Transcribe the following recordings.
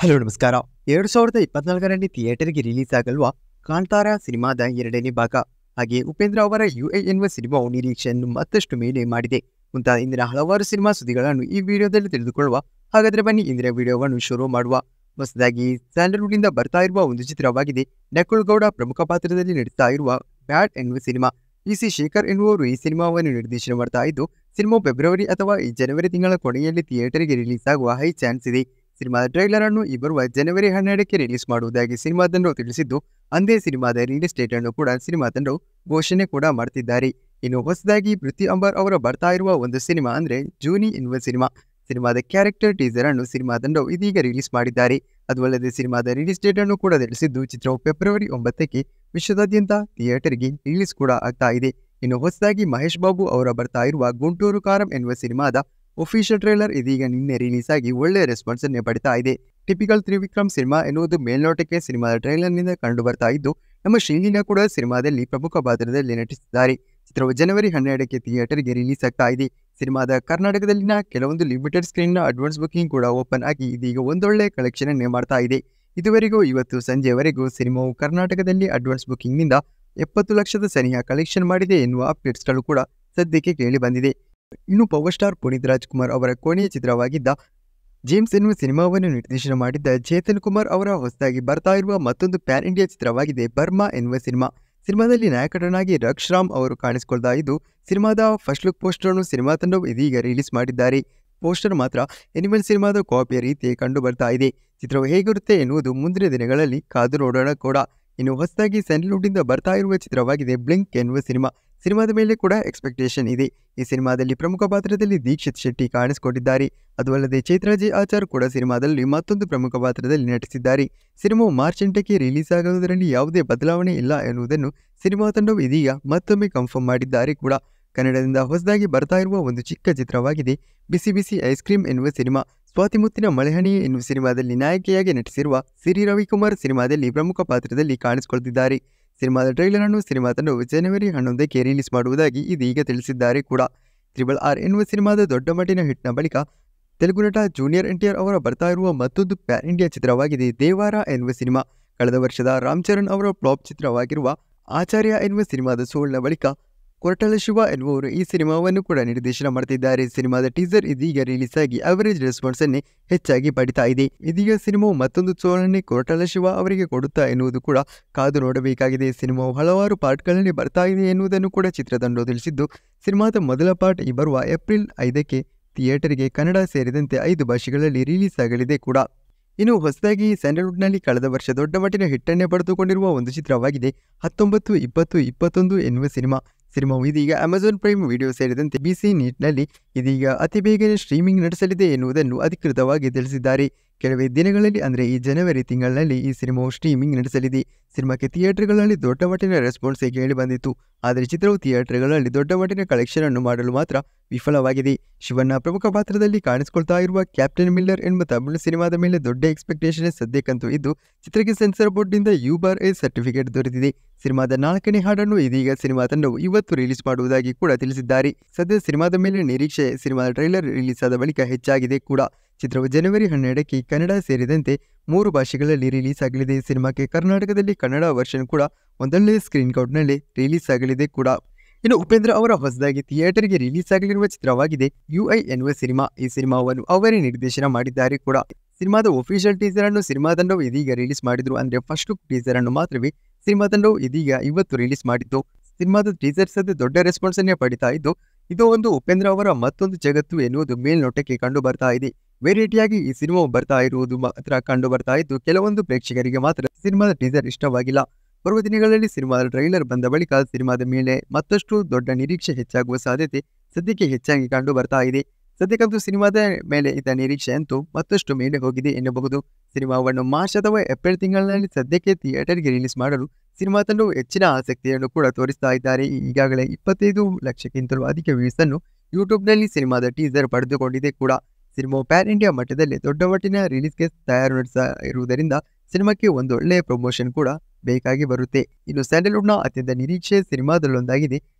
hello ನಮಸ್ಕಾರ ಎರಡು ಸಾವಿರದ ಇಪ್ಪತ್ನಾಲ್ಕರಲ್ಲಿ ಥಿಯೇಟರ್ಗೆ ರಿಲೀಸ್ ಆಗಲ್ವಾ ಕಾಂತಾರ ಸಿನಿಮಾದ ಎರಡನೇ ಭಾಗ ಹಾಗೆ ಉಪೇಂದ್ರ ಅವರ ಯು ಎ ಎನ್ನುವ ಸಿನಿಮಾವು ನಿರೀಕ್ಷೆಯನ್ನು ಮತ್ತಷ್ಟು ಮೇಲೆ ಮಾಡಿದೆ ಮುಂತಾದ ಇಂದಿನ ಹಲವಾರು ಸಿನಿಮಾ ಸುದ್ದಿಗಳನ್ನು ಈ ವಿಡಿಯೋದಲ್ಲಿ ತಿಳಿದುಕೊಳ್ಳುವ ಹಾಗಾದ್ರೆ ಬನ್ನಿ ಇಂದಿನ ವಿಡಿಯೋವನ್ನು ಶುರು ಮಾಡುವ ಹೊಸದಾಗಿ ಸ್ಯಾಂಡಲ್ವುಡ್ನಿಂದ ಬರ್ತಾ ಇರುವ ಒಂದು ಚಿತ್ರವಾಗಿದೆ ನಕುಲ್ ಗೌಡ ಪ್ರಮುಖ ಪಾತ್ರದಲ್ಲಿ ನಡೀತಾ ಇರುವ ಬ್ಯಾಡ್ ಎನ್ನುವ ಸಿನಿಮಾ ಇ ಸಿ ಶೇಖರ್ ಎನ್ನುವರು ಈ ಸಿನಿಮಾವನ್ನು ನಿರ್ದೇಶನ ಮಾಡ್ತಾ ಇದ್ದು ಸಿನಿಮಾ ಫೆಬ್ರವರಿ ಅಥವಾ ಈ ಜನವರಿ ತಿಂಗಳ ಕೊನೆಯಲ್ಲಿ ಥಿಯೇಟರ್ಗೆ ರಿಲೀಸ್ ಆಗುವ ಹೈ ಚಾನ್ಸ್ ಇದೆ ಸಿನಿಮಾದ ಟ್ರೈಲರ್ ಅನ್ನು ಈ ಬರುವ ಜನವರಿ ಹನ್ನೆರಡಕ್ಕೆ ರಿಲೀಸ್ ಮಾಡುವುದಾಗಿ ಸಿನಿಮಾ ತಂಡವು ತಿಳಿಸಿದ್ದು ಅಂದೇ ಸಿನಿಮಾದ ರಿಲೀಸ್ ಡೇಟ್ ಅನ್ನು ಕೂಡ ಸಿನಿಮಾ ತಂಡವು ಘೋಷಣೆ ಕೂಡ ಮಾಡ್ತಿದ್ದಾರೆ ಇನ್ನು ಹೊಸದಾಗಿ ಪೃಥ್ವಿ ಅಂಬರ್ ಅವರ ಬರ್ತಾ ಇರುವ ಒಂದು ಸಿನಿಮಾ ಅಂದ್ರೆ ಜೂನಿ ಎನ್ನುವ ಸಿನಿಮಾ ಸಿನಿಮಾದ ಕ್ಯಾರೆಕ್ಟರ್ ಟೀಸರ್ ಅನ್ನು ಸಿನಿಮಾ ತಂಡವು ಇದೀಗ ರಿಲೀಸ್ ಮಾಡಿದ್ದಾರೆ ಅದು ಅಲ್ಲದೆ ಸಿನಿಮಾದ ರಿಲೀಸ್ ಡೇಟ್ ಅನ್ನು ಕೂಡ ತಿಳಿಸಿದ್ದು ಚಿತ್ರವು ಫೆಬ್ರವರಿ ಒಂಬತ್ತಕ್ಕೆ ವಿಶ್ವದಾದ್ಯಂತ ಥಿಯೇಟರ್ಗೆ ರಿಲೀಸ್ ಕೂಡ ಆಗ್ತಾ ಇದೆ ಇನ್ನು ಹೊಸದಾಗಿ ಮಹೇಶ್ ಬಾಬು ಅವರ ಬರ್ತಾ ಇರುವ ಗುಂಟೂರು ಕಾರಂ ಎನ್ನುವ ಸಿನಿಮಾದ ಒಫಿಷಿಯಲ್ ಟ್ರೇಲರ್ ಇದೀಗ ನಿನ್ನೆ ರಿಲೀಸ್ ಆಗಿ ಒಳ್ಳೆಯ ರೆಸ್ಪಾನ್ಸ್ ಅನ್ನು ಪಡಿತಾ ಇದೆ ಟಿಪಿಕಲ್ ತ್ರಿವಿಕ್ರಮ್ ಸಿನಿಮಾ ಎನ್ನುವುದು ಮೇಲ್ನೋಟಕ್ಕೆ ಸಿನಿಮಾದ ಟ್ರೈಲರ್ನಿಂದ ಕಂಡು ಬರ್ತಾ ಇದ್ದು ನಮ್ಮ ಶ್ರೀಲೀಲಾ ಕೂಡ ಸಿನಿಮಾದಲ್ಲಿ ಪ್ರಮುಖ ಪಾತ್ರದಲ್ಲಿ ನಟಿಸಿದ್ದಾರೆ ಚಿತ್ರವು ಜನವರಿ ಹನ್ನೆರಡಕ್ಕೆ ಥಿಯೇಟರ್ಗೆ ರಿಲೀಸ್ ಆಗ್ತಾ ಇದೆ ಸಿನಿಮಾದ ಕರ್ನಾಟಕದಲ್ಲಿನ ಕೆಲವೊಂದು ಲಿಮಿಟೆಡ್ ಸ್ಕ್ರೀನ್ನ ಅಡ್ವಾನ್ಸ್ ಬುಕಿಂಗ್ ಕೂಡ ಓಪನ್ ಆಗಿ ಇದೀಗ ಒಂದೊಳ್ಳೆ ಕಲೆಕ್ಷನ್ ಅನ್ನೇ ಮಾಡ್ತಾ ಇದೆ ಇದುವರೆಗೂ ಇವತ್ತು ಸಂಜೆವರೆಗೂ ಸಿನಿಮಾವು ಕರ್ನಾಟಕದಲ್ಲಿ ಅಡ್ವಾನ್ಸ್ ಬುಕಿಂಗ್ನಿಂದ ಎಪ್ಪತ್ತು ಲಕ್ಷದ ಸನಿಹ ಕಲೆಕ್ಷನ್ ಮಾಡಿದೆ ಎನ್ನುವ ಅಪ್ಡೇಟ್ಸ್ಗಳು ಕೂಡ ಸದ್ಯಕ್ಕೆ ಕೇಳಿ ಬಂದಿದೆ ಇನ್ನು ಪವರ್ ಸ್ಟಾರ್ ಪುನೀತ್ ರಾಜ್ಕುಮಾರ್ ಅವರ ಕೊನೆಯ ಚಿತ್ರವಾಗಿದ್ದ ಜೇಮ್ಸ್ ಎನ್ನುವ ಸಿನಿಮಾವನ್ನು ನಿರ್ದೇಶನ ಮಾಡಿದ್ದ ಚೇತನ್ ಕುಮಾರ್ ಅವರ ಹೊಸದಾಗಿ ಬರ್ತಾ ಇರುವ ಮತ್ತೊಂದು ಪ್ಯಾನ್ ಇಂಡಿಯಾ ಚಿತ್ರವಾಗಿದೆ ಬರ್ಮಾ ಎನ್ನುವ ಸಿನಿಮಾ ಸಿನಿಮಾದಲ್ಲಿ ನಾಯಕಟನಾಗಿ ರಕ್ಷ್ ರಾಮ್ ಅವರು ಕಾಣಿಸಿಕೊಳ್ತಾ ಇದ್ದು ಸಿನಿಮಾದ ಫಸ್ಟ್ ಲುಕ್ ಪೋಸ್ಟರ್ ಅನ್ನು ಸಿನಿಮಾ ತಂಡವು ಇದೀಗ ರಿಲೀಸ್ ಮಾಡಿದ್ದಾರೆ ಪೋಸ್ಟರ್ ಮಾತ್ರ ಎನಿಮಲ್ ಸಿನಿಮಾದ ಕಾಪಿಯ ರೀತಿ ಕಂಡು ಬರ್ತಾ ಇದೆ ಚಿತ್ರವು ಹೇಗಿರುತ್ತೆ ಎನ್ನುವುದು ಮುಂದಿನ ದಿನಗಳಲ್ಲಿ ಕಾದು ನೋಡೋಣ ಕೂಡ ಇನ್ನು ಹೊಸದಾಗಿ ಸ್ಯಾಂಡಲ್ವುಡ್ನಿಂದ ಬರ್ತಾ ಇರುವ ಚಿತ್ರವಾಗಿದೆ ಬ್ಲಿಂಕ್ ಎನ್ನುವ ಸಿನಿಮಾ ಸಿನಿಮಾದ ಮೇಲೆ ಕೂಡ ಎಕ್ಸ್ಪೆಕ್ಟೇಷನ್ ಇದೆ ಈ ಸಿನಿಮಾದಲ್ಲಿ ಪ್ರಮುಖ ಪಾತ್ರದಲ್ಲಿ ದೀಕ್ಷಿತ್ ಶೆಟ್ಟಿ ಕಾಣಿಸಿಕೊಂಡಿದ್ದಾರೆ ಅದು ಅಲ್ಲದೆ ಚೈತ್ರಾಜಿ ಆಚಾರ್ ಕೂಡ ಸಿನಿಮಾದಲ್ಲಿ ಮತ್ತೊಂದು ಪ್ರಮುಖ ಪಾತ್ರದಲ್ಲಿ ನಟಿಸಿದ್ದಾರೆ ಸಿನಿಮಾವು ಮಾರ್ಚ್ ಎಂಟಕ್ಕೆ ರಿಲೀಸ್ ಆಗುವುದರಲ್ಲಿ ಯಾವುದೇ ಬದಲಾವಣೆ ಇಲ್ಲ ಎನ್ನುವುದನ್ನು ಸಿನಿಮಾ ತಂಡವು ಇದೀಗ ಮತ್ತೊಮ್ಮೆ ಕನ್ಫರ್ಮ್ ಮಾಡಿದ್ದಾರೆ ಕೂಡ ಕನ್ನಡದಿಂದ ಹೊಸದಾಗಿ ಬರ್ತಾ ಇರುವ ಒಂದು ಚಿಕ್ಕ ಚಿತ್ರವಾಗಿದೆ ಬಿಸಿ ಬಿಸಿ ಐಸ್ ಕ್ರೀಮ್ ಎನ್ನುವ ಸಿನಿಮಾ ಸ್ವಾತಿ ಮುತ್ತಿನ ಮಳೆಹಣಿ ಎನ್ನುವ ಸಿನಿಮಾದಲ್ಲಿ ನಾಯಕಿಯಾಗಿ ನಟಿಸಿರುವ ಸಿರಿ ರವಿಕುಮಾರ್ ಸಿನಿಮಾದಲ್ಲಿ ಪ್ರಮುಖ ಪಾತ್ರದಲ್ಲಿ ಕಾಣಿಸಿಕೊಳ್ತಿದ್ದಾರೆ ಸಿನಿಮಾದ ಟ್ರೈಲರ್ ಅನ್ನು ಸಿನಿಮಾ ತಂಡವು ಜನವರಿ ಹನ್ನೊಂದಕ್ಕೆ ರಿಲೀಸ್ ಮಾಡುವುದಾಗಿ ಇದೀಗ ತಿಳಿಸಿದ್ದಾರೆ ಕೂಡ ತ್ರಿಬಲ್ ಆರ್ ಎನ್ನುವ ಸಿನಿಮಾದ ದೊಡ್ಡ ಮಟ್ಟಿನ ಹಿಟ್ನ ಬಳಿಕ ತೆಲುಗು ನಟ ಜೂನಿಯರ್ ಎನ್ಟಿಆರ್ ಅವರ ಬರ್ತಾ ಇರುವ ಮತ್ತೊಂದು ಪ್ಯಾನ್ ಇಂಡಿಯಾ ಚಿತ್ರವಾಗಿದೆ ದೇವಾರ ಎನ್ನುವ ಸಿನಿಮಾ ಕಳೆದ ವರ್ಷದ ರಾಮ್ ಚರಣ್ ಅವರ ಫ್ಲಾಪ್ ಚಿತ್ರವಾಗಿರುವ ಆಚಾರ್ಯ ಎನ್ನುವ ಸಿನಿಮಾದ ಸೋಲ್ನ ಬಳಿಕ ಕೊರಟಲ ಶಿವ ಎನ್ನುವರು ಈ ಸಿನಿಮಾವನ್ನು ಕೂಡ ನಿರ್ದೇಶನ ಮಾಡ್ತಿದ್ದಾರೆ ಸಿನಿಮಾದ ಟೀಸರ್ ಇದೀಗ ರಿಲೀಸ್ ಆಗಿ ಅವರೇಜ್ ರೆಸ್ಪಾನ್ಸ್ ಅನ್ನೇ ಹೆಚ್ಚಾಗಿ ಪಡಿತಾ ಇದೆ ಇದೀಗ ಸಿನಿಮಾವು ಮತ್ತೊಂದು ಸೋಲನ್ನೇ ಕೊರಟಲ ಶಿವ ಅವರಿಗೆ ಕೊಡುತ್ತಾ ಎನ್ನುವುದು ಕೂಡ ಕಾದು ನೋಡಬೇಕಾಗಿದೆ ಸಿನಿಮಾವು ಹಲವಾರು ಪಾರ್ಟ್ಗಳಲ್ಲಿ ಬರ್ತಾ ಇದೆ ಎನ್ನುವುದನ್ನು ಕೂಡ ಚಿತ್ರತಂಡವು ತಿಳಿಸಿದ್ದು ಸಿನಿಮಾದ ಮೊದಲ ಪಾರ್ಟ್ ಈ ಬರುವ ಏಪ್ರಿಲ್ ಐದಕ್ಕೆ ಥಿಯೇಟರ್ಗೆ ಕನ್ನಡ ಸೇರಿದಂತೆ ಐದು ಭಾಷೆಗಳಲ್ಲಿ ರಿಲೀಸ್ ಆಗಲಿದೆ ಕೂಡ ಇನ್ನು ಹೊಸದಾಗಿ ಸ್ಯಾಂಡಲ್ವುಡ್ನಲ್ಲಿ ಕಳೆದ ವರ್ಷ ದೊಡ್ಡ ಮಟ್ಟಿನ ಹಿಟ್ಟನ್ನೇ ಪಡೆದುಕೊಂಡಿರುವ ಒಂದು ಚಿತ್ರವಾಗಿದೆ ಹತ್ತೊಂಬತ್ತು ಇಪ್ಪತ್ತು ಇಪ್ಪತ್ತೊಂದು ಎನ್ನುವ ಸಿನಿಮಾ ಸಿನಿಮಾವು ಇದೀಗ ಅಮೆಜಾನ್ ಪ್ರೈಮ್ ವಿಡಿಯೋ ಸೇರಿದಂತೆ ಬಿಸಿ ನೀಟ್ನಲ್ಲಿ ಇದೀಗ ಅತಿ ಬೇಗನೆ ಸ್ಟ್ರೀಮಿಂಗ್ ನಡೆಸಲಿದೆ ಎನ್ನುವುದನ್ನು ಅಧಿಕೃತವಾಗಿ ತಿಳಿಸಿದ್ದಾರೆ ಕೆಲವೇ ದಿನಗಳಲ್ಲಿ ಅಂದರೆ ಈ ಜನವರಿ ತಿಂಗಳಿನಲ್ಲಿ ಈ ಸಿನಿಮಾವು ಸ್ಟ್ರೀಮಿಂಗ್ ನಡೆಸಲಿದೆ ಸಿನಿಮಾಕ್ಕೆ ಥಿಯೇಟರ್ಗಳಲ್ಲಿ ದೊಡ್ಡ ಮಟ್ಟಿನ ರೆಸ್ಪಾನ್ಸ್ ಕೇಳಿ ಬಂದಿತ್ತು ಆದರೆ ಚಿತ್ರವು ಥಿಯೇಟರ್ಗಳಲ್ಲಿ ದೊಡ್ಡ ಮಟ್ಟಿನ ಕಲೆಕ್ಷನ್ ಅನ್ನು ಮಾಡಲು ಮಾತ್ರ ವಿಫಲವಾಗಿದೆ ಶಿವಣ್ಣ ಪ್ರಮುಖ ಪಾತ್ರದಲ್ಲಿ ಕಾಣಿಸಿಕೊಳ್ತಾ ಇರುವ ಕ್ಯಾಪ್ಟನ್ ಮಿಲ್ಲರ್ ಎಂಬ ತಮಿಳು ಸಿನಿಮಾದ ಮೇಲೆ ದೊಡ್ಡ ಎಕ್ಸ್ಪೆಕ್ಟೇಷನ್ ಸದ್ಯಕ್ಕಂತೂ ಇದ್ದು ಚಿತ್ರಕ್ಕೆ ಸೆನ್ಸರ್ ಬೋರ್ಡ್ನಿಂದ ಯು ಬಾರ್ ಎ ಸರ್ಟಿಫಿಕೇಟ್ ದೊರೆತಿದೆ ಸಿನಿಮಾದ ನಾಲ್ಕನೇ ಹಾಡನ್ನು ಇದೀಗ ಸಿನಿಮಾ ತಂಡವು ಇವತ್ತು ರಿಲೀಸ್ ಮಾಡುವುದಾಗಿ ಕೂಡ ತಿಳಿಸಿದ್ದಾರೆ ಸದ್ಯ ಸಿನಿಮಾದ ಮೇಲೆ ನಿರೀಕ್ಷೆ ಸಿನಿಮಾದ ಟ್ರೈಲರ್ ರಿಲೀಸ್ ಆದ ಬಳಿಕ ಹೆಚ್ಚಾಗಿದೆ ಕೂಡ ಚಿತ್ರವು ಜನವರಿ ಹನ್ನೆರಡಕ್ಕೆ ಕನ್ನಡ ಸೇರಿದಂತೆ ಮೂರು ಭಾಷೆಗಳಲ್ಲಿ ರಿಲೀಸ್ ಆಗಲಿದೆ ಸಿನಿಮಾಕ್ಕೆ ಕರ್ನಾಟಕದಲ್ಲಿ ಕನ್ನಡ ವರ್ಷನ್ ಕೂಡ ಒಂದೊಳ್ಳೆ ಸ್ಕ್ರೀನ್ ಕೌಟ್ನಲ್ಲಿ ರಿಲೀಸ್ ಆಗಲಿದೆ ಕೂಡ ಇನ್ನು ಉಪೇಂದ್ರ ಅವರ ಹೊಸದಾಗಿ ಥಿಯೇಟರ್ಗೆ ರಿಲೀಸ್ ಆಗಲಿರುವ ಚಿತ್ರವಾಗಿದೆ ಯು ಐ ಎನ್ನುವ ಸಿನಿಮಾ ಈ ಸಿನಿಮಾವನ್ನು ಅವರೇ ನಿರ್ದೇಶನ ಮಾಡಿದ್ದಾರೆ ಕೂಡ ಸಿನಿಮಾದ ಒಫಿಷಿಯಲ್ ಟೀಸರ್ ಅನ್ನು ಸಿನಿಮಾ ತಂಡವು ಇದೀಗ ರಿಲೀಸ್ ಮಾಡಿದ್ರು ಅಂದ್ರೆ ಫಸ್ಟ್ ಲುಕ್ ಟೀಸರ್ ಅನ್ನು ಮಾತ್ರವೇ ಸಿನಿಮಾ ತಂಡವು ಇದೀಗ ಇವತ್ತು ರಿಲೀಸ್ ಮಾಡಿತ್ತು ಸಿನಿಮಾದ ಟೀಸರ್ ಸದ್ಯ ದೊಡ್ಡ ರೆಸ್ಪಾನ್ಸ್ ಅನ್ನೇ ಪಡಿತಾ ಇದ್ದು ಇದು ಒಂದು ಉಪೇಂದ್ರ ಅವರ ಮತ್ತೊಂದು ಜಗತ್ತು ಎನ್ನುವುದು ಮೇಲ್ನೋಟಕ್ಕೆ ಕಂಡು ಬರ್ತಾ ಇದೆ ವೆರೈಟಿಯಾಗಿ ಈ ಸಿನಿಮಾವು ಬರ್ತಾ ಇರುವುದು ಮಾತ್ರ ಕಂಡು ಬರ್ತಾ ಇದ್ದು ಕೆಲವೊಂದು ಪ್ರೇಕ್ಷಕರಿಗೆ ಮಾತ್ರ ಸಿನಿಮಾದ ಟೀಸರ್ ಇಷ್ಟವಾಗಿಲ್ಲ ಬರುವ ದಿನಗಳಲ್ಲಿ ಸಿನಿಮಾದ ಟ್ರೈಲರ್ ಬಂದ ಬಳಿಕ ಸಿನಿಮಾದ ಮೇಲೆ ಮತ್ತಷ್ಟು ದೊಡ್ಡ ನಿರೀಕ್ಷೆ ಹೆಚ್ಚಾಗುವ ಸಾಧ್ಯತೆ ಸದ್ಯಕ್ಕೆ ಹೆಚ್ಚಾಗಿ ಕಂಡು ಬರ್ತಾ ಇದೆ ಸದ್ಯಕ್ಕಂತೂ ಸಿನಿಮಾದ ಮೇಲೆ ಇದ್ದ ನಿರೀಕ್ಷೆ ಅಂತೂ ಮತ್ತಷ್ಟು ಮೇಲೆ ಹೋಗಿದೆ ಎನ್ನಬಹುದು ಸಿನಿಮಾವನ್ನು ಮಾರ್ಚ್ ಅಥವಾ ಏಪ್ರಿಲ್ ತಿಂಗಳಿನಲ್ಲಿ ಸದ್ಯಕ್ಕೆ ಥಿಯೇಟರ್ಗೆ ರಿಲೀಸ್ ಮಾಡಲು ಸಿನಿಮಾ ತಂಡವು ಹೆಚ್ಚಿನ ಆಸಕ್ತಿಯನ್ನು ಕೂಡ ತೋರಿಸ್ತಾ ಇದ್ದಾರೆ ಈಗಾಗಲೇ ಇಪ್ಪತ್ತೈದು ಲಕ್ಷಕ್ಕಿಂತಲೂ ಅಧಿಕ ವ್ಯೂಸ್ ಅನ್ನು ಯೂಟ್ಯೂಬ್ನಲ್ಲಿ ಸಿನಿಮಾದ ಟೀಸರ್ ಪಡೆದುಕೊಂಡಿದೆ ಕೂಡ ಸಿನಿಮಾವು ಪ್ಯಾನ್ ಇಂಡಿಯಾ ಮಟ್ಟದಲ್ಲಿ ದೊಡ್ಡ ಮಟ್ಟಿನ ರಿಲೀಸ್ಗೆ ತಯಾರು ನಡೆಸ ಇರುವುದರಿಂದ ಸಿನಿಮಾಕ್ಕೆ ಒಂದು ಒಳ್ಳೆಯ ಪ್ರಮೋಷನ್ ಕೂಡ ಬೇಕಾಗಿ ಬರುತ್ತೆ ಇನ್ನು ಸ್ಯಾಂಡಲ್ವುಡ್ನ ಅತ್ಯಂತ ನಿರೀಕ್ಷೆ ಸಿನಿಮಾದಲ್ಲೊಂದಾಗಿದೆ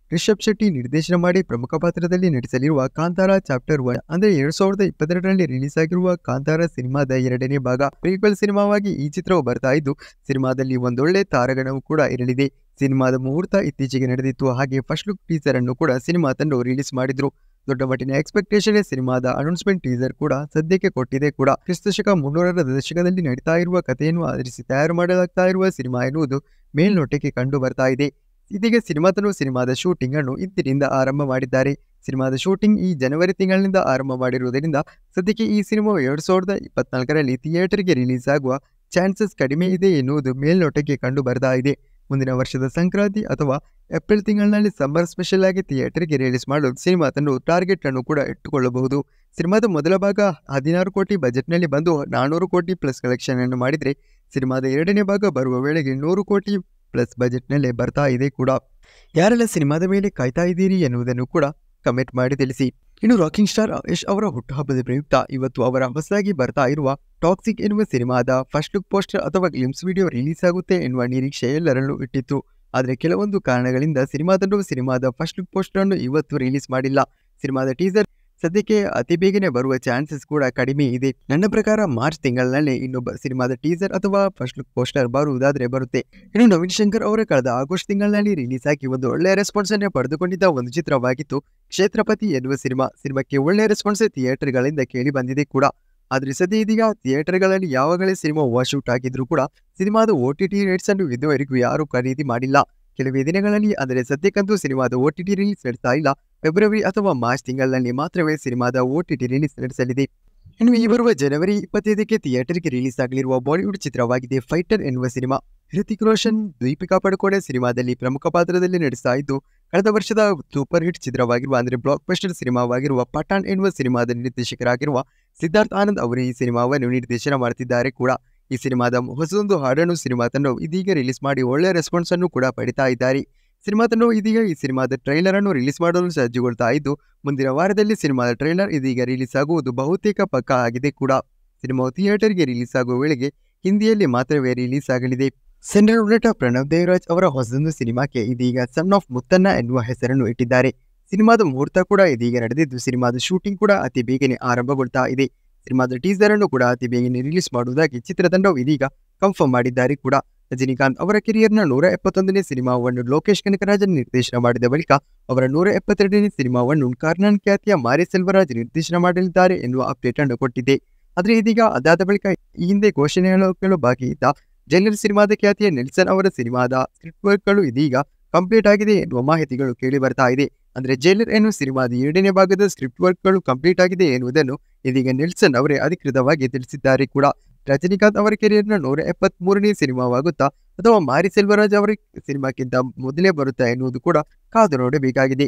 ರಿಷಬ್ ಶೆಟ್ಟಿ ನಿರ್ದೇಶನ ಮಾಡಿ ಪ್ರಮುಖ ಪಾತ್ರದಲ್ಲಿ ನಟಿಸಲಿರುವ ಕಾಂತಾರ ಚಾಪ್ಟರ್ ಒನ್ ಅಂದ್ರೆ ಎರಡ್ ಸಾವಿರದ ಇಪ್ಪತ್ತೆರಡರಲ್ಲಿ ರಿಲೀಸ್ ಆಗಿರುವ ಕಾಂತಾರ ಸಿನಿಮಾದ ಎರಡನೇ ಭಾಗ ಪ್ರೀಕ್ವೆಲ್ ಸಿನಿಮಾವಾಗಿ ಈ ಚಿತ್ರವು ಬರ್ತಾ ಇದ್ದು ಸಿನಿಮಾದಲ್ಲಿ ಒಂದೊಳ್ಳೆ ತಾರಗಣವು ಕೂಡ ಇರಲಿದೆ ಸಿನಿಮಾದ ಮುಹೂರ್ತ ಇತ್ತೀಚೆಗೆ ನಡೆದಿತ್ತು ಹಾಗೆ ಫಸ್ಟ್ ಲುಕ್ ಟೀಸರ್ ಅನ್ನು ಕೂಡ ಸಿನಿಮಾ ತಂಡ ರಿಲೀಸ್ ಮಾಡಿದ್ರು ದೊಡ್ಡ ಮಟ್ಟಿನ ಎಕ್ಸ್ಪೆಕ್ಟೇಷನ್ ಸಿನಿಮಾದ ಅನೌನ್ಸ್ಮೆಂಟ್ ಟೀಸರ್ ಕೂಡ ಸದ್ಯಕ್ಕೆ ಕೊಟ್ಟಿದೆ ಕೂಡ ಕ್ರಿಸ್ತಶಕ ಮುನ್ನೂರರ ದಶಕದಲ್ಲಿ ನಡೀತಾ ಇರುವ ಕಥೆಯನ್ನು ಆಧರಿಸಿ ತಯಾರು ಮಾಡಲಾಗ್ತಾ ಇರುವ ಸಿನಿಮಾ ಎನ್ನುವುದು ಮೇಲ್ನೋಟಕ್ಕೆ ಕಂಡು ಬರ್ತಾ ಇದೆ ಇದೀಗ ಸಿನಿಮಾ ತಂಡ ಸಿನಿಮಾದ ಶೂಟಿಂಗ್ ಅನ್ನು ಇಂದಿನಿಂದ ಆರಂಭ ಮಾಡಿದ್ದಾರೆ ಸಿನಿಮಾದ ಶೂಟಿಂಗ್ ಈ ಜನವರಿ ತಿಂಗಳಿನಿಂದ ಆರಂಭ ಮಾಡಿರುವುದರಿಂದ ಸದ್ಯಕ್ಕೆ ಈ ಸಿನಿಮಾವು ಎರಡ್ ಸಾವಿರದ ಇಪ್ಪತ್ನಾಲ್ಕರಲ್ಲಿ ಥಿಯೇಟರ್ಗೆ ರಿಲೀಸ್ ಆಗುವ ಚಾನ್ಸಸ್ ಕಡಿಮೆ ಇದೆ ಎನ್ನುವುದು ಮೇಲ್ನೋಟಕ್ಕೆ ಕಂಡು ಬರ್ತಾ ಇದೆ ಮುಂದಿನ ವರ್ಷದ ಸಂಕ್ರಾಂತಿ ಅಥವಾ ಏಪ್ರಿಲ್ ತಿಂಗಳಿನಲ್ಲಿ ಸಮ್ಮರ್ ಸ್ಪೆಷಲ್ ಆಗಿ ಥಿಯೇಟರ್ಗೆ ರಿಲೀಸ್ ಮಾಡಲು ಸಿನಿಮಾ ತಂಡವು ಟಾರ್ಗೆಟ್ ಅನ್ನು ಕೂಡ ಇಟ್ಟುಕೊಳ್ಳಬಹುದು ಸಿನಿಮಾದ ಮೊದಲ ಭಾಗ ಹದಿನಾರು ಕೋಟಿ ಬಜೆಟ್ನಲ್ಲಿ ಬಂದು ನಾನೂರು ಕೋಟಿ ಪ್ಲಸ್ ಕಲೆಕ್ಷನ್ ಅನ್ನು ಮಾಡಿದರೆ ಸಿನಿಮಾದ ಎರಡನೇ ಭಾಗ ಬರುವ ವೇಳೆಗೆ ನೂರು ಕೋಟಿ ಪ್ಲಸ್ ಬಜೆಟ್ನಲ್ಲೇ ಬರ್ತಾ ಇದೆ ಕೂಡ ಯಾರೆಲ್ಲ ಸಿನಿಮಾದ ಮೇಲೆ ಕಾಯ್ತಾ ಇದ್ದೀರಿ ಎನ್ನುವುದನ್ನು ಕೂಡ ಕಮೆಂಟ್ ಮಾಡಿ ತಿಳಿಸಿ ಇನ್ನು ರಾಕಿಂಗ್ ಸ್ಟಾರ್ ಯಶ್ ಅವರ ಹುಟ್ಟುಹಬ್ಬದ ಪ್ರಯುಕ್ತ ಇವತ್ತು ಅವರ ಹೊಸದಾಗಿ ಬರ್ತಾ ಇರುವ ಟಾಕ್ಸಿಕ್ ಎನ್ನುವ ಸಿನಿಮಾದ ಫಸ್ಟ್ ಲುಕ್ ಪೋಸ್ಟರ್ ಅಥವಾ ಗ್ಲಿಮ್ಸ್ ವಿಡಿಯೋ ರಿಲೀಸ್ ಆಗುತ್ತೆ ಎನ್ನುವ ನಿರೀಕ್ಷೆ ಎಲ್ಲರಲ್ಲೂ ಇಟ್ಟಿತ್ತು ಆದರೆ ಕೆಲವೊಂದು ಕಾರಣಗಳಿಂದ ಸಿನಿಮಾ ತಂಡವು ಸಿನಿಮಾದ ಫಸ್ಟ್ ಲುಕ್ ಪೋಸ್ಟರ್ ಅನ್ನು ಇವತ್ತು ರಿಲೀಸ್ ಮಾಡಿಲ್ಲ ಸಿನಿಮಾದ ಟೀಸರ್ ಸದ್ಯಕ್ಕೆ ಅತಿ ಬೇಗನೆ ಬರುವ ಚಾನ್ಸಸ್ ಕೂಡ ಕಡಿಮೆ ಇದೆ ನನ್ನ ಪ್ರಕಾರ ಮಾರ್ಚ್ ತಿಂಗಳಿನಲ್ಲಿ ಇನ್ನೊಬ್ಬ ಸಿನಿಮಾದ ಟೀಸರ್ ಅಥವಾ ಫಸ್ಟ್ ಲುಕ್ ಪೋಸ್ಟರ್ ಬರುವುದಾದ್ರೆ ಬರುತ್ತೆ ಇನ್ನು ನವೀನ್ ಶಂಕರ್ ಅವರ ಕಳೆದ ಆಗಸ್ಟ್ ತಿಂಗಳಿನಲ್ಲಿ ರಿಲೀಸ್ ಆಗಿ ಒಂದು ಒಳ್ಳೆಯ ರೆಸ್ಪಾನ್ಸ್ ಅನ್ನು ಪಡೆದುಕೊಂಡಿದ್ದ ಒಂದು ಚಿತ್ರವಾಗಿತ್ತು ಕ್ಷೇತ್ರಪತಿ ಎನ್ನುವ ಸಿನಿಮಾ ಸಿನಿಮಾಕ್ಕೆ ಒಳ್ಳೆಯ ರೆಸ್ಪಾನ್ಸ್ ಥಿಯೇಟರ್ಗಳಿಂದ ಕೇಳಿ ಬಂದಿದೆ ಕೂಡ ಆದ್ರೆ ಸದ್ಯ ಇದೀಗ ಥಿಯೇಟರ್ಗಳಲ್ಲಿ ಯಾವಾಗಲೇ ಸಿನಿಮಾ ಓವರ್ ಶೂಟ್ ಆಗಿದ್ರು ಕೂಡ ಸಿನಿಮಾದ ಓ ಟಿ ಟಿ ರೇಟ್ಸ್ ಅನ್ನು ಇದುವರೆಗೂ ಯಾರೂ ಖರೀದಿ ಮಾಡಿಲ್ಲ ಕೆಲವೇ ದಿನಗಳಲ್ಲಿ ಅಂದರೆ ಸದ್ಯಕ್ಕಂತೂ ಸಿನಿಮಾದ ಓ ಟಿ ಟಿ ರಿಲೀಸ್ ನಡೆಸ್ತಾ ಇಲ್ಲ ಫೆಬ್ರವರಿ ಅಥವಾ ಮಾರ್ಚ್ ತಿಂಗಳಲ್ಲಿ ಮಾತ್ರವೇ ಸಿನಿಮಾದ ಓ ಟಿ ಟಿ ರಿಲೀಸ್ ನಡೆಸಲಿದೆ ಇನ್ನು ಈ ಬರುವ ಜನವರಿ ಇಪ್ಪತ್ತೈದಕ್ಕೆ ಥಿಯೇಟರ್ಗೆ ರಿಲೀಸ್ ಆಗಲಿರುವ ಬಾಲಿವುಡ್ ಚಿತ್ರವಾಗಿದೆ ಫೈಟರ್ ಎನ್ನುವ ಸಿನಿಮಾ ಹೃತಿಕ್ ರೋಷನ್ ದೀಪಿಕಾ ಪಡುಕೋಣೆ ಸಿನಿಮಾದಲ್ಲಿ ಪ್ರಮುಖ ಪಾತ್ರದಲ್ಲಿ ನಡೆಸ್ತಾ ಇದ್ದು ಕಳೆದ ವರ್ಷದ ಸೂಪರ್ ಹಿಟ್ ಚಿತ್ರವಾಗಿರುವ ಅಂದರೆ ಬ್ಲಾಕ್ ಬಸ್ಟರ್ ಸಿನಿಮಾವಾಗಿರುವ ಪಠಾಣ್ ಎನ್ನುವ ಸಿನಿಮಾದ ನಿರ್ದೇಶಕರಾಗಿರುವ ಸಿದ್ಧಾರ್ಥ್ ಆನಂದ್ ಅವರು ಈ ಸಿನಿಮಾವನ್ನು ನಿರ್ದೇಶನ ಮಾಡುತ್ತಿದ್ದಾರೆ ಕೂಡ ಈ ಸಿನಿಮಾದ ಹೊಸದೊಂದು ಹಾಡನ್ನು ಸಿನಿಮಾ ತಂಡವು ಇದೀಗ ರಿಲೀಸ್ ಮಾಡಿ ಒಳ್ಳೆಯ ರೆಸ್ಪಾನ್ಸ್ ಅನ್ನು ಕೂಡ ಪಡಿತಾ ಇದ್ದಾರೆ ಸಿನಿಮಾ ತಂಡವು ಇದೀಗ ಈ ಸಿನಿಮಾದ ಟ್ರೈಲರ್ ಅನ್ನು ರಿಲೀಸ್ ಮಾಡಲು ಸಜ್ಜುಗೊಳ್ತಾ ಇದ್ದು ಮುಂದಿನ ವಾರದಲ್ಲಿ ಸಿನಿಮಾದ ಟ್ರೈಲರ್ ಇದೀಗ ರಿಲೀಸ್ ಆಗುವುದು ಬಹುತೇಕ ಪಕ್ಕ ಆಗಿದೆ ಕೂಡ ಸಿನಿಮಾವು ಥಿಯೇಟರ್ಗೆ ರಿಲೀಸ್ ಆಗುವ ವೇಳೆಗೆ ಹಿಂದಿಯಲ್ಲಿ ಮಾತ್ರವೇ ರಿಲೀಸ್ ಆಗಲಿದೆ ಸೆಂಟ್ರಲ್ ನಟ ಪ್ರಣವ್ ದೇವರಾಜ್ ಅವರ ಹೊಸದೊಂದು ಸಿನಿಮಾಕ್ಕೆ ಇದೀಗ ಸನ್ ಆಫ್ ಮುತ್ತನ್ನ ಎನ್ನುವ ಹೆಸರನ್ನು ಇಟ್ಟಿದ್ದಾರೆ ಸಿನಿಮಾದ ಮುಹೂರ್ತ ಕೂಡ ಇದೀಗ ನಡೆದಿದ್ದು ಸಿನಿಮಾದ ಶೂಟಿಂಗ್ ಕೂಡ ಅತಿ ಬೇಗನೆ ಆರಂಭಗೊಳ್ತಾ ಇದೆ ಸಿನಿಮಾದ ಟೀಸರ್ ಅನ್ನು ಕೂಡ ಅತಿ ಬೇಗನೆ ರಿಲೀಸ್ ಮಾಡುವುದಾಗಿ ಚಿತ್ರತಂಡವು ಇದೀಗ ಕನ್ಫರ್ಮ್ ಮಾಡಿದ್ದಾರೆ ಕೂಡ ರಜನಿಕಾಂತ್ ಅವರ ಕೆರಿಯರ್ನ ನೂರ ಎಪ್ಪತ್ತೊಂದನೇ ಸಿನಿಮಾವನ್ನು ಲೋಕೇಶ್ ಕನಕರಾಜನ್ ನಿರ್ದೇಶನ ಮಾಡಿದ ಬಳಿಕ ಅವರ ನೂರ ಎಪ್ಪತ್ತೆರಡನೇ ಸಿನಿಮಾವನ್ನು ಕಾರ್ನಾನ್ ಖ್ಯಾತಿಯ ಮಾರಿ ಸೆಲ್ವರಾಜ್ ನಿರ್ದೇಶನ ಮಾಡಲಿದ್ದಾರೆ ಎನ್ನುವ ಅಪ್ಡೇಟ್ ಅನ್ನು ಕೊಟ್ಟಿದೆ ಆದರೆ ಇದೀಗ ಅದಾದ ಬಳಿಕ ಈ ಹಿಂದೆ ಘೋಷಣೆ ಹೇಳಲು ಬಾಕಿ ಇದ್ದ ಜೈಲರ್ ಸಿನಿಮಾದ ಖ್ಯಾತಿಯ ನೆಲ್ಸನ್ ಅವರ ಸಿನಿಮಾದ ಸ್ಕ್ರಿಪ್ಟ್ ವರ್ಕ್ಗಳು ಇದೀಗ ಕಂಪ್ಲೀಟ್ ಆಗಿದೆ ಎನ್ನುವ ಮಾಹಿತಿಗಳು ಕೇಳಿ ಬರ್ತಾ ಇದೆ ಅಂದ್ರೆ ಜೈಲರ್ ಎನ್ನುವ ಸಿನಿಮಾದ ಎರಡನೇ ಭಾಗದ ಸ್ಕ್ರಿಪ್ಟ್ ವರ್ಕ್ಗಳು ಕಂಪ್ಲೀಟ್ ಆಗಿದೆ ಎನ್ನುವುದನ್ನು ಇದೀಗ ನೆಲ್ಸನ್ ಅವರೇ ಅಧಿಕೃತವಾಗಿ ತಿಳಿಸಿದ್ದಾರೆ ಕೂಡ ರಜನಿಕಾಂತ್ ಅವರ ಕೆರಿಯರ್ನ ನೂರ ಎಪ್ಪತ್ತ್ ಮೂರನೇ ಸಿನಿಮಾವಾಗುತ್ತಾ ಅಥವಾ ಮಾರಿ ಸೆಲ್ವರಾಜ್ ಅವರ ಸಿನಿಮಾಕ್ಕಿಂತ ಮೊದಲೇ ಬರುತ್ತಾ ಎನ್ನುವುದು ಕೂಡ ಕಾದು ನೋಡಬೇಕಾಗಿದೆ